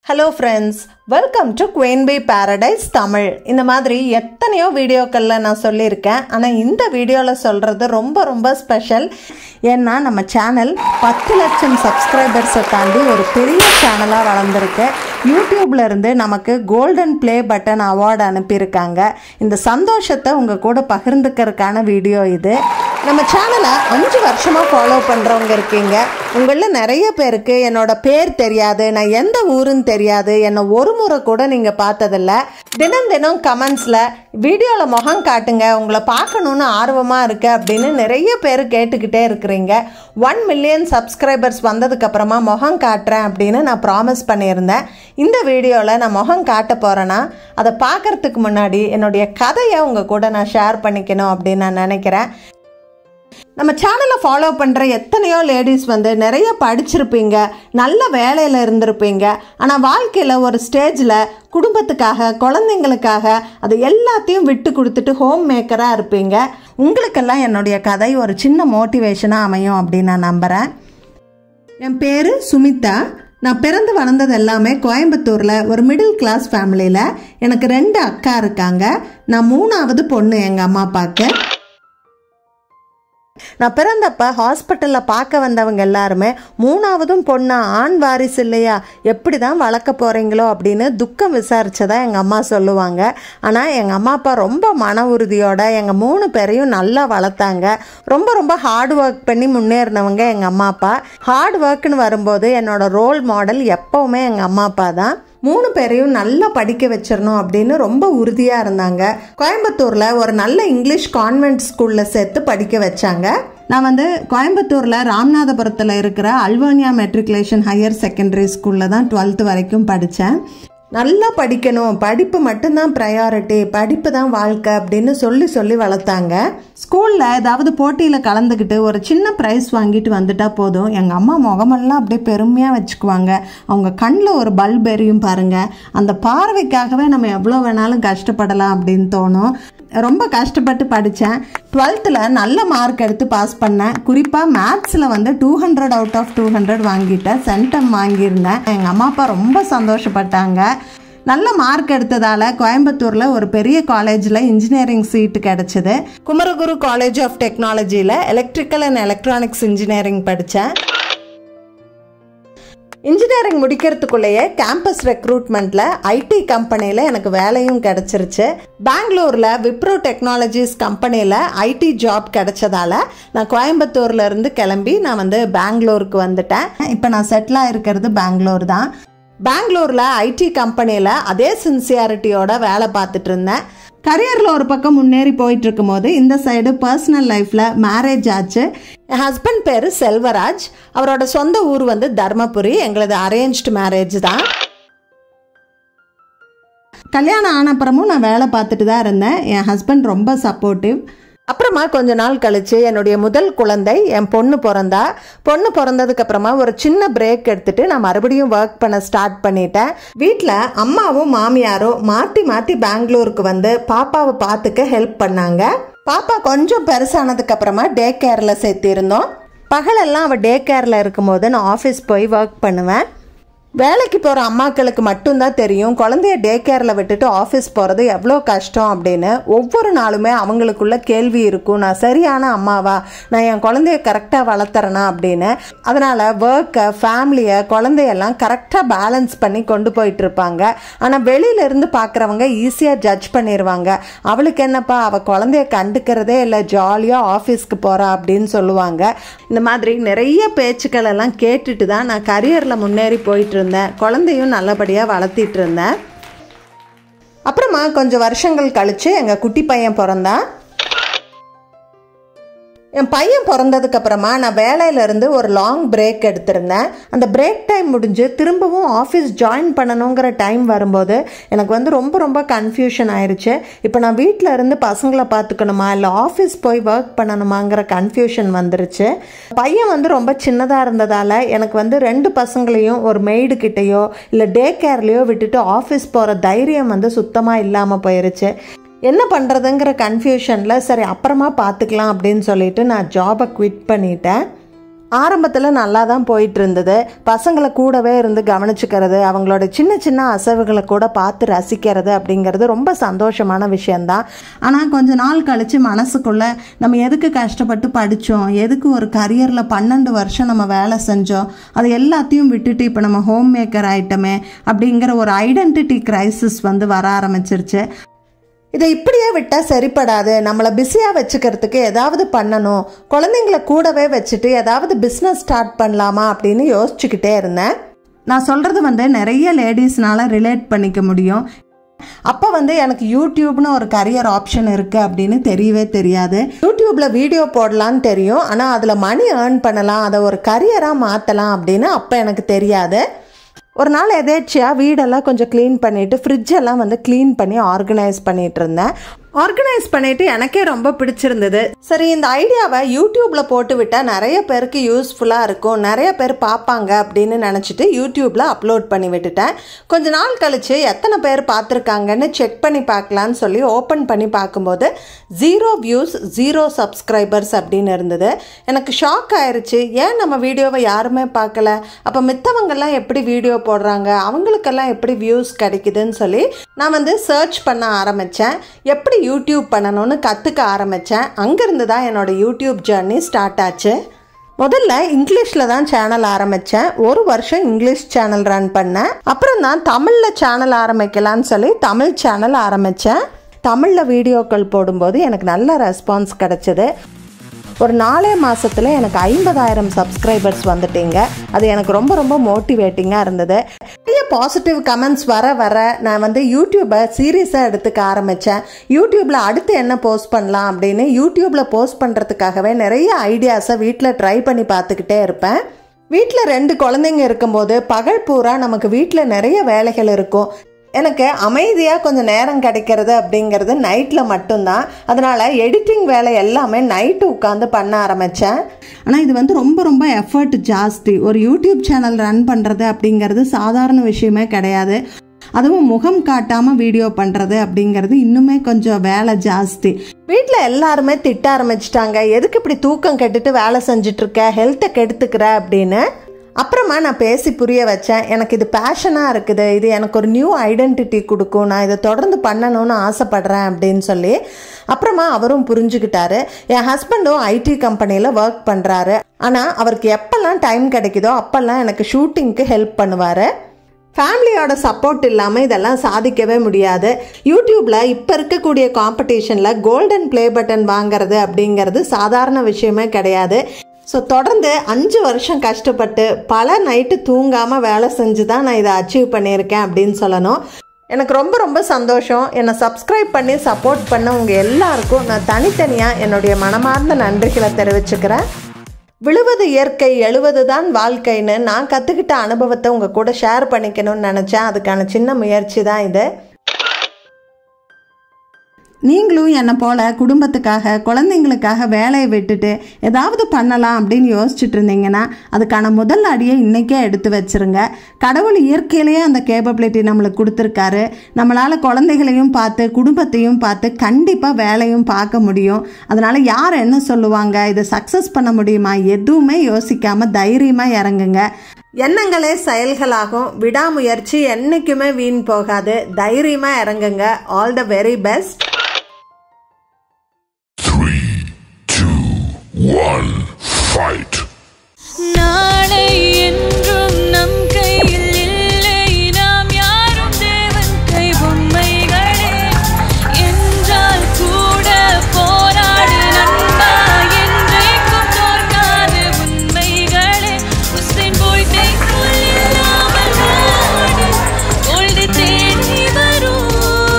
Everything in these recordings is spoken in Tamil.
Hello friends welcome to queen by paradise Tamil இந்த மாதிரி எத்தனையோ வீடியோக்களில் நான் சொல்லியிருக்கேன் ஆனால் இந்த வீடியோவில் சொல்கிறது ரொம்ப ரொம்ப ஸ்பெஷல் ஏன்னா நம்ம சேனல் பத்து லட்சம் சப்ஸ்கிரைபர்ஸை தாண்டி ஒரு பெரிய சேனலாக வளர்ந்துருக்கு யூடியூப்ல இருந்து நமக்கு கோல்டன் ப்ளே பட்டன் அவார்டு அனுப்பியிருக்காங்க இந்த சந்தோஷத்தை உங்கள் கூட பகிர்ந்துக்கிறதுக்கான வீடியோ இது நம்ம சேனலை அஞ்சு வருஷமாக ஃபாலோ பண்ணுறவங்க இருக்கீங்க உங்களில் நிறைய பேருக்கு என்னோட பேர் தெரியாது நான் எந்த ஊருன்னு தெரியாது என்னை ஒரு முறை கூட நீங்கள் பார்த்ததில்ல தினம் தினம் கமெண்ட்ஸில் வீடியோவில் முகம் காட்டுங்க உங்களை பார்க்கணுன்னு ஆர்வமாக இருக்கு அப்படின்னு நிறைய பேர் கேட்டுக்கிட்டே இருக்கிறீங்க ஒன் மில்லியன் சப்ஸ்கிரைபர்ஸ் வந்ததுக்கப்புறமா முகம் காட்டுறேன் அப்படின்னு நான் ப்ராமிஸ் பண்ணியிருந்தேன் இந்த வீடியோவில் நான் முகம் காட்ட போகிறேன்னா அதை பார்க்கறதுக்கு முன்னாடி என்னுடைய கதையை உங்கள் கூட நான் ஷேர் பண்ணிக்கணும் அப்படின்னு நான் நினைக்கிறேன் நம்ம சேனலை ஃபாலோ பண்ணுற எத்தனையோ லேடிஸ் வந்து நிறைய படிச்சிருப்பீங்க நல்ல வேலையில் இருந்திருப்பீங்க ஆனால் வாழ்க்கையில் ஒரு ஸ்டேஜில் குடும்பத்துக்காக குழந்தைங்களுக்காக அது எல்லாத்தையும் விட்டு கொடுத்துட்டு ஹோம் மேக்கராக இருப்பீங்க உங்களுக்கெல்லாம் என்னுடைய கதை ஒரு சின்ன மோட்டிவேஷனாக அமையும் அப்படின்னு நான் நம்புகிறேன் என் பேர் சுமிதா நான் பிறந்து வளர்ந்தது எல்லாமே கோயம்புத்தூரில் ஒரு மிடில் கிளாஸ் ஃபேமிலியில் எனக்கு ரெண்டு அக்கா இருக்காங்க நான் மூணாவது பொண்ணு எங்கள் அம்மா அப்பாவுக்கு நான் பிறந்தப்ப ஹாஸ்பிட்டலில் பார்க்க வந்தவங்க எல்லாருமே மூணாவதும் பொண்ணா ஆண் வாரிசு இல்லையா எப்படி தான் வளர்க்க போகிறீங்களோ அப்படின்னு துக்கம் விசாரிச்சதா எங்கள் அம்மா சொல்லுவாங்க ஆனால் எங்கள் அம்மா அப்பா ரொம்ப மன உறுதியோட எங்கள் மூணு பேரையும் நல்லா வளர்த்தாங்க ரொம்ப ரொம்ப ஹார்ட் ஒர்க் பண்ணி முன்னேறினவங்க எங்கள் அம்மா அப்பா ஹார்ட் ஒர்க்குன்னு வரும்போது என்னோட ரோல் மாடல் எப்போவுமே எங்கள் அம்மா அப்பா தான் மூணு பேரையும் நல்லா படிக்க வச்சிடணும் அப்படின்னு ரொம்ப உறுதியாக இருந்தாங்க கோயம்புத்தூரில் ஒரு நல்ல இங்கிலீஷ் கான்வென்ட் ஸ்கூலில் சேர்த்து படிக்க வச்சாங்க நான் வந்து கோயம்புத்தூரில் ராமநாதபுரத்தில் இருக்கிற அல்வானியா மெட்ரிகுலேஷன் ஹையர் செகண்டரி ஸ்கூலில் தான் டுவெல்த்து வரைக்கும் படித்தேன் நல்லா படிக்கணும் படிப்பு மட்டும்தான் ப்ரையாரிட்டி படிப்பு தான் வாழ்க்கை அப்படின்னு சொல்லி சொல்லி வளர்த்தாங்க ஸ்கூலில் ஏதாவது போட்டியில் கலந்துக்கிட்டு ஒரு சின்ன ப்ரைஸ் வாங்கிட்டு வந்துட்டா போதும் எங்கள் அம்மா முகமெல்லாம் அப்படியே பெருமையாக வச்சுக்குவாங்க அவங்க கண்ணில் ஒரு பல்ப் எரியும் பாருங்கள் அந்த பார்வைக்காகவே நம்ம எவ்வளோ வேணாலும் கஷ்டப்படலாம் அப்படின்னு தோணும் ரொம்ப கஷ்டப்பட்டு படித்தேன் டுவெல்த்தில் நல்ல மார்க் எடுத்து பாஸ் பண்ணேன் குறிப்பாக மேத்ஸில் வந்து two hundred out of two hundred வாங்கிட்டேன் சென்டம் வாங்கியிருந்தேன் எங்கள் அம்மா அப்பா ரொம்ப சந்தோஷப்பட்டாங்க நல்ல மார்க் எடுத்ததால் கோயம்புத்தூரில் ஒரு பெரிய காலேஜில் இன்ஜினியரிங் சீட்டு கிடச்சிது குமரகுரு காலேஜ் ஆஃப் டெக்னாலஜியில் எலக்ட்ரிக்கல் அண்ட் எலக்ட்ரானிக்ஸ் இன்ஜினியரிங் படித்தேன் இன்ஜினியரிங் முடிக்கிறதுக்குள்ளேயே கேம்பஸ் ரெக்ரூட்மெண்ட்டில் ஐடி கம்பெனியில் எனக்கு வேலையும் கிடச்சிருச்சு பெங்களூரில் விப்ரோ டெக்னாலஜிஸ் கம்பெனியில் ஐடி ஜாப் கிடைச்சதால நான் கோயம்புத்தூர்ல இருந்து கிளம்பி நான் வந்து பெங்களூருக்கு வந்துட்டேன் இப்போ நான் செட்டில் ஆகிருக்கிறது பெங்களூர் தான் பெங்களூரில் ஐடி கம்பெனியில் அதே சின்சியாரிட்டியோட வேலை பார்த்துட்டு இருந்தேன் கரியரில் ஒரு பக்கம் முன்னேறி போயிட்டு இருக்கும்போது இந்த சைடு பர்சனல் லைஃப்பில் மேரேஜ் ஆச்சு என் ஹஸ்பண்ட் பேர் செல்வராஜ் அவரோட சொந்த ஊர் வந்து தர்மபுரி எங்களது அரேஞ்ச்டு மேரேஜ் தான் கல்யாணம் ஆனப்புறமும் நான் வேலை பார்த்துட்டு தான் இருந்தேன் என் ஹஸ்பண்ட் ரொம்ப சப்போர்ட்டிவ் அப்புறமா கொஞ்ச நாள் கழிச்சு என்னுடைய முதல் குழந்தை என் பொண்ணு பிறந்தா பொண்ணு பிறந்ததுக்கு அப்புறமா ஒரு சின்ன பிரேக் எடுத்துட்டு நான் மறுபடியும் ஒர்க் பண்ண ஸ்டார்ட் பண்ணிட்டேன் வீட்டில் அம்மாவும் மாமியாரும் மாற்றி மாற்றி பெங்களூருக்கு வந்து பாப்பாவை பார்த்துக்க ஹெல்ப் பண்ணாங்க பாப்பா கொஞ்சம் பெருசானதுக்கு அப்புறமா டே கேரில் சேர்த்திருந்தோம் பகலெல்லாம் அவள் டே கேரில் இருக்கும்போது நான் ஆஃபீஸ் போய் ஒர்க் பண்ணுவேன் வேலைக்கு போகிற அம்மாக்களுக்கு மட்டும்தான் தெரியும் குழந்தைய டே கேரில் விட்டுட்டு ஆஃபீஸ் போகிறது எவ்வளோ கஷ்டம் அப்படின்னு ஒவ்வொரு நாளுமே அவங்களுக்குள்ள கேள்வி இருக்கும் நான் சரியான அம்மாவா நான் என் குழந்தைய கரெக்டாக வளர்த்துறேனா அப்படின்னு அதனால் ஒர்க்கை ஃபேமிலியை குழந்தையெல்லாம் கரெக்டாக பேலன்ஸ் பண்ணி கொண்டு போயிட்டு இருப்பாங்க ஆனால் வெளியிலேருந்து பார்க்குறவங்க ஈஸியாக ஜட்ஜ் பண்ணிடுவாங்க அவளுக்கு என்னப்பா அவள் குழந்தைய கண்டுக்கிறதே இல்லை ஜாலியாக ஆஃபீஸ்க்கு போகிறா அப்படின்னு சொல்லுவாங்க இந்த மாதிரி நிறைய பேச்சுக்கள் எல்லாம் கேட்டுட்டு தான் நான் கரியரில் முன்னேறி போயிட்டு இருந்தேன் குழந்தையும் நல்லபடியாக வளர்த்திட்டு இருந்தேன் அப்புறமா கொஞ்சம் வருஷங்கள் கழித்து எங்கள் குட்டி பையன் பிறந்தான் என் பையன் பிறந்ததுக்கு அப்புறமா நான் வேலையிலேருந்து ஒரு லாங் பிரேக் எடுத்திருந்தேன் அந்த பிரேக் டைம் முடிஞ்சு திரும்பவும் ஆஃபீஸ் ஜாயின் பண்ணணுங்கிற டைம் வரும்போது எனக்கு வந்து ரொம்ப ரொம்ப கன்ஃபியூஷன் ஆயிடுச்சு இப்போ நான் வீட்டில் இருந்து பசங்களை பார்த்துக்கணுமா இல்லை ஆஃபீஸ் போய் ஒர்க் பண்ணணுமாங்கிற கன்ஃபியூஷன் வந்துருச்சு பையன் வந்து ரொம்ப சின்னதாக இருந்ததால் எனக்கு வந்து ரெண்டு பசங்களையும் ஒரு மெய்டு கிட்டேயோ இல்லை டே கேர்லேயோ விட்டுட்டு ஆஃபீஸ் போகிற தைரியம் வந்து சுத்தமாக இல்லாமல் போயிருச்சு என்ன பண்ணுறதுங்கிற கன்ஃபியூஷனில் சரி அப்புறமா பார்த்துக்கலாம் அப்படின்னு சொல்லிட்டு நான் ஜாபை குவிட் பண்ணிட்டேன் ஆரம்பத்தில் நல்லா தான் போயிட்டு இருந்தது பசங்களை கூடவே இருந்து கவனிச்சுக்கிறது அவங்களோட சின்ன சின்ன அசைவுகளை கூட பார்த்து ரசிக்கிறது அப்படிங்கிறது ரொம்ப சந்தோஷமான விஷயந்தான் ஆனால் கொஞ்ச நாள் கழித்து மனசுக்குள்ள நம்ம எதுக்கு கஷ்டப்பட்டு படித்தோம் எதுக்கு ஒரு கரியரில் பன்னெண்டு வருஷம் நம்ம வேலை செஞ்சோம் அது எல்லாத்தையும் விட்டுட்டு இப்போ நம்ம ஹோம் மேக்கர் ஆயிட்டமே அப்படிங்கிற ஒரு ஐடென்டிட்டி கிரைசிஸ் வந்து வர ஆரம்பிச்சிருச்சு இதை இப்படியே விட்டால் சரிப்படாது நம்மளை பிஸியாக வச்சுக்கிறதுக்கு ஏதாவது பண்ணணும் குழந்தைங்கள கூடவே வச்சுட்டு ஏதாவது பிஸ்னஸ் ஸ்டார்ட் பண்ணலாமா அப்படின்னு யோசிச்சுக்கிட்டே இருந்தேன் நான் சொல்கிறது வந்து நிறைய லேடிஸ்னால ரிலேட் பண்ணிக்க முடியும் அப்போ வந்து எனக்கு யூடியூப்னு ஒரு கரியர் ஆப்ஷன் இருக்குது அப்படின்னு தெரியவே தெரியாது யூடியூப்பில் வீடியோ போடலான்னு தெரியும் ஆனால் அதில் மணி ஏர்ன் பண்ணலாம் அதை ஒரு கரியராக மாற்றலாம் அப்படின்னு அப்போ எனக்கு தெரியாது ஒரு நாள் எதேச்சியாக வீடெல்லாம் கொஞ்சம் க்ளீன் பண்ணிவிட்டு ஃப்ரிட்ஜெல்லாம் வந்து க்ளீன் பண்ணி ஆர்கனைஸ் பண்ணிகிட்டு இருந்தேன் ஆர்கனைஸ் பண்ணிட்டு எனக்கே ரொம்ப பிடிச்சிருந்தது சரி இந்த ஐடியாவை யூடியூப்ல போட்டு விட்டால் நிறைய பேருக்கு யூஸ்ஃபுல்லாக இருக்கும் நிறைய பேர் பார்ப்பாங்க அப்படின்னு நினச்சிட்டு யூடியூப்ல அப்லோட் பண்ணி விட்டுட்டேன் கொஞ்ச நாள் கழிச்சு எத்தனை பேர் பார்த்துருக்காங்கன்னு செக் பண்ணி பார்க்கலான்னு சொல்லி ஓப்பன் பண்ணி பார்க்கும்போது ஜீரோ வியூஸ் ஜீரோ சப்ஸ்கிரைபர்ஸ் அப்படின்னு இருந்தது எனக்கு ஷாக் ஆயிருச்சு ஏன் நம்ம வீடியோவை யாருமே பார்க்கல அப்போ மித்தவங்கெல்லாம் எப்படி வீடியோ போடுறாங்க அவங்களுக்கெல்லாம் எப்படி வியூஸ் கிடைக்குதுன்னு சொல்லி நான் வந்து சர்ச் பண்ண ஆரம்பித்தேன் எப்படி யூடியூப் பண்ணணும்னு கற்றுக்க ஆரம்பித்தேன் அங்கேருந்து தான் என்னோட யூடியூப் ஜேர்னி ஸ்டார்ட் ஆச்சு முதல்ல இங்கிலீஷில் தான் சேனல் ஆரம்பித்தேன் ஒரு வருஷம் இங்கிலீஷ் சேனல் ரன் பண்ணேன் அப்புறம் தான் தமிழில் சேனல் ஆரம்பிக்கலான்னு சொல்லி தமிழ் சேனல் ஆரம்பித்தேன் தமிழில் வீடியோக்கள் போடும்போது எனக்கு நல்ல ரெஸ்பான்ஸ் கிடச்சிது ஒரு நாலே மாதத்தில் எனக்கு ஐம்பதாயிரம் சப்ஸ்கிரைபர்ஸ் வந்துட்டீங்க அது எனக்கு ரொம்ப ரொம்ப மோட்டிவேட்டிங்காக இருந்தது நிறைய பாசிட்டிவ் கமெண்ட்ஸ் வர வர நான் வந்து யூடியூப்பை சீரியஸாக எடுத்துக்க ஆரம்பித்தேன் யூடியூப்பில் அடுத்து என்ன போஸ்ட் பண்ணலாம் அப்படின்னு யூடியூப்பில் போஸ்ட் பண்ணுறதுக்காகவே நிறைய ஐடியாஸை வீட்டில் ட்ரை பண்ணி பார்த்துக்கிட்டே இருப்பேன் வீட்டில் ரெண்டு குழந்தைங்க இருக்கும்போது பகல் பூரா நமக்கு வீட்டில் நிறைய வேலைகள் இருக்கும் எனக்கு அமைதியாக கொஞ்சம் நேரம் கிடைக்கிறது அப்படிங்கிறது நைட்டில் மட்டும்தான் அதனால் எடிட்டிங் வேலை எல்லாமே நைட்டு உட்காந்து பண்ண ஆரம்பித்தேன் ஆனால் இது வந்து ரொம்ப ரொம்ப எஃபர்ட் ஜாஸ்தி ஒரு யூடியூப் சேனல் ரன் பண்ணுறது அப்படிங்கிறது சாதாரண விஷயமே கிடையாது அதுவும் முகம் காட்டாமல் வீடியோ பண்ணுறது அப்படிங்கிறது இன்னுமே கொஞ்சம் வேலை ஜாஸ்தி வீட்டில் எல்லாருமே திட்ட ஆரம்பிச்சிட்டாங்க எதுக்கு இப்படி தூக்கம் கெட்டுட்டு வேலை செஞ்சுட்டு இருக்க ஹெல்த்தை கெடுத்துக்கிற அப்படின்னு அப்புறமா நான் பேசி புரிய வச்சேன் எனக்கு இது பேஷனாக இருக்குது இது எனக்கு ஒரு நியூ ஐடென்டிட்டி கொடுக்கும் நான் இதை தொடர்ந்து பண்ணணும்னு ஆசைப்படுறேன் அப்படின்னு சொல்லி அப்புறமா அவரும் புரிஞ்சுக்கிட்டாரு என் ஹஸ்பண்டும் ஐடி கம்பெனியில் ஒர்க் பண்ணுறாரு ஆனால் அவருக்கு எப்போல்லாம் டைம் கிடைக்குதோ அப்போல்லாம் எனக்கு ஷூட்டிங்க்கு ஹெல்ப் பண்ணுவார் ஃபேமிலியோட சப்போர்ட் இல்லாமல் இதெல்லாம் சாதிக்கவே முடியாது யூடியூப்பில் இப்போ இருக்கக்கூடிய காம்படிஷனில் கோல்டன் ப்ளே பட்டன் வாங்குறது அப்படிங்கிறது சாதாரண விஷயமே கிடையாது ஸோ தொடர்ந்து அஞ்சு வருஷம் கஷ்டப்பட்டு பல நைட்டு தூங்காமல் வேலை செஞ்சு தான் நான் இதை அச்சீவ் பண்ணியிருக்கேன் அப்படின்னு சொல்லணும் எனக்கு ரொம்ப ரொம்ப சந்தோஷம் என்னை சப்ஸ்கிரைப் பண்ணி சப்போர்ட் பண்ண உங்கள் எல்லாருக்கும் நான் தனித்தனியாக என்னுடைய மனமார்ந்த நன்றிகளை தெரிவிச்சுக்கிறேன் விழுவது இயற்கை எழுவது தான் வாழ்க்கைன்னு நான் கற்றுக்கிட்ட அனுபவத்தை உங்கள் கூட ஷேர் பண்ணிக்கணும்னு நினச்சேன் அதுக்கான சின்ன முயற்சி தான் இது நீங்களும் என்னை போல குடும்பத்துக்காக குழந்தைங்களுக்காக வேலையை விட்டுட்டு ஏதாவது பண்ணலாம் அப்படின்னு யோசிச்சுட்டு இருந்தீங்கன்னா அதுக்கான முதல் அடியை இன்றைக்கே எடுத்து வச்சிருங்க கடவுள் இயற்கையிலேயே அந்த கேப்பபிலிட்டி நம்மளுக்கு கொடுத்துருக்காரு நம்மளால் குழந்தைகளையும் பார்த்து குடும்பத்தையும் பார்த்து கண்டிப்பாக வேலையும் பார்க்க முடியும் அதனால் யார் என்ன சொல்லுவாங்க இதை சக்ஸஸ் பண்ண முடியுமா எதுவுமே யோசிக்காமல் தைரியமாக இறங்குங்க எண்ணங்களே செயல்களாகும் விடாமுயற்சி என்றைக்குமே வீண் போகாது தைரியமாக இறங்குங்க all the very best Three, two, one, fight. நாளை என்றும் நம் கையில் இல்லை நாம் யாரும் தேவன் கை பொம்மைகளே என்றால் கூட போராடு நண்பா என்றைக்கும் தோற்காது உண்மைகளே உசேன் போல்ட்டை போல் இல்லாமல் வாடு கோல்டு தேடி வரும்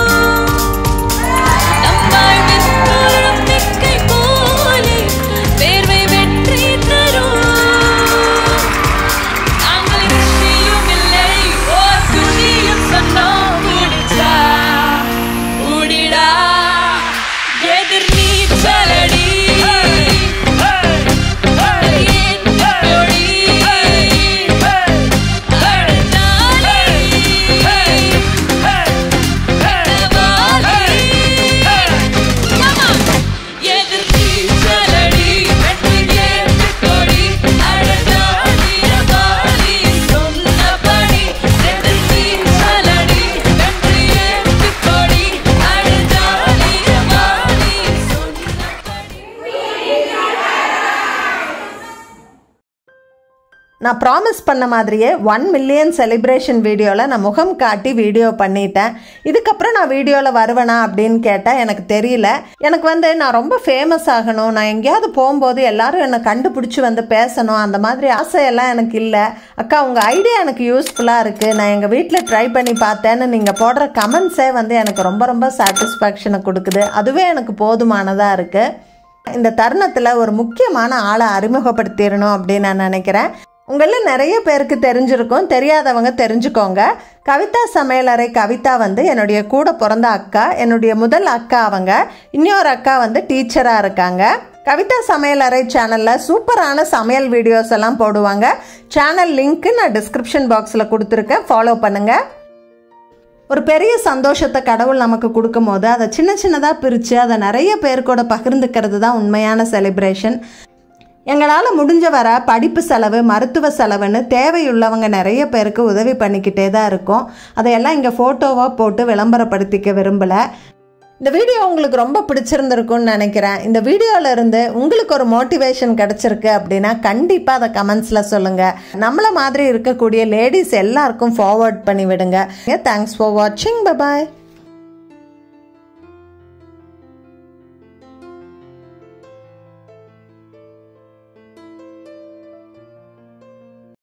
நம் வாழ்வின் ஒரு நம்பிக்கை போலே வேர்வை வெற்றி தரும் நான் ப்ராமிஸ் பண்ண மாதிரியே ஒன் மில்லியன் செலிப்ரேஷன் வீடியோவில் நான் முகம் காட்டி வீடியோ பண்ணிட்டேன் இதுக்கப்புறம் நான் வீடியோவில் வருவேனா அப்படின்னு கேட்டால் எனக்கு தெரியல எனக்கு வந்து நான் ரொம்ப ஃபேமஸ் ஆகணும் நான் எங்கேயாவது போகும்போது எல்லாரும் என்னை கண்டுபிடிச்சி வந்து பேசணும் அந்த மாதிரி ஆசையெல்லாம் எனக்கு இல்லை அக்கா உங்கள் ஐடியா எனக்கு யூஸ்ஃபுல்லாக இருக்குது நான் எங்கள் வீட்டில் ட்ரை பண்ணி பார்த்தேன்னு நீங்கள் போடுற கமெண்ட்ஸே வந்து எனக்கு ரொம்ப ரொம்ப சாட்டிஸ்ஃபேக்ஷனை கொடுக்குது அதுவே எனக்கு போதுமானதாக இருக்குது இந்த தருணத்தில் ஒரு முக்கியமான ஆளை அறிமுகப்படுத்திடணும் அப்படின்னு நான் நினைக்கிறேன் உங்களில் நிறைய பேருக்கு தெரிஞ்சிருக்கும் தெரியாதவங்க தெரிஞ்சுக்கோங்க கவிதா சமையலறை கவிதா வந்து என்னுடைய கூட பிறந்த அக்கா என்னுடைய முதல் அக்கா அவங்க இன்னொரு அக்கா வந்து டீச்சராக இருக்காங்க கவிதா சமையலறை சேனலில் சூப்பரான சமையல் வீடியோஸ் எல்லாம் போடுவாங்க சேனல் லிங்க்கு நான் டிஸ்கிரிப்ஷன் பாக்ஸில் கொடுத்துருக்கேன் ஃபாலோ பண்ணுங்கள் ஒரு பெரிய சந்தோஷத்தை கடவுள் நமக்கு கொடுக்கும் போது அதை சின்ன சின்னதாக பிரித்து அதை நிறைய பேர் கூட பகிர்ந்துக்கிறது தான் உண்மையான செலிப்ரேஷன் எங்களால் முடிஞ்ச வர படிப்பு செலவு மருத்துவ செலவுன்னு தேவையுள்ளவங்க நிறைய பேருக்கு உதவி பண்ணிக்கிட்டே தான் இருக்கோம் அதையெல்லாம் இங்கே ஃபோட்டோவாக போட்டு விளம்பரப்படுத்திக்க விரும்பலை இந்த வீடியோ உங்களுக்கு ரொம்ப பிடிச்சிருந்திருக்கும்னு நினைக்கிறேன் இந்த வீடியோல இருந்து உங்களுக்கு ஒரு மோட்டிவேஷன் கிடைச்சிருக்கு அப்படின்னா கண்டிப்பாக அதை கமெண்ட்ஸில் சொல்லுங்கள் நம்மள மாதிரி இருக்கக்கூடிய லேடிஸ் எல்லாருக்கும் ஃபார்வர்ட் பண்ணி விடுங்க தேங்க்ஸ் ஃபார் வாட்சிங் பபாய்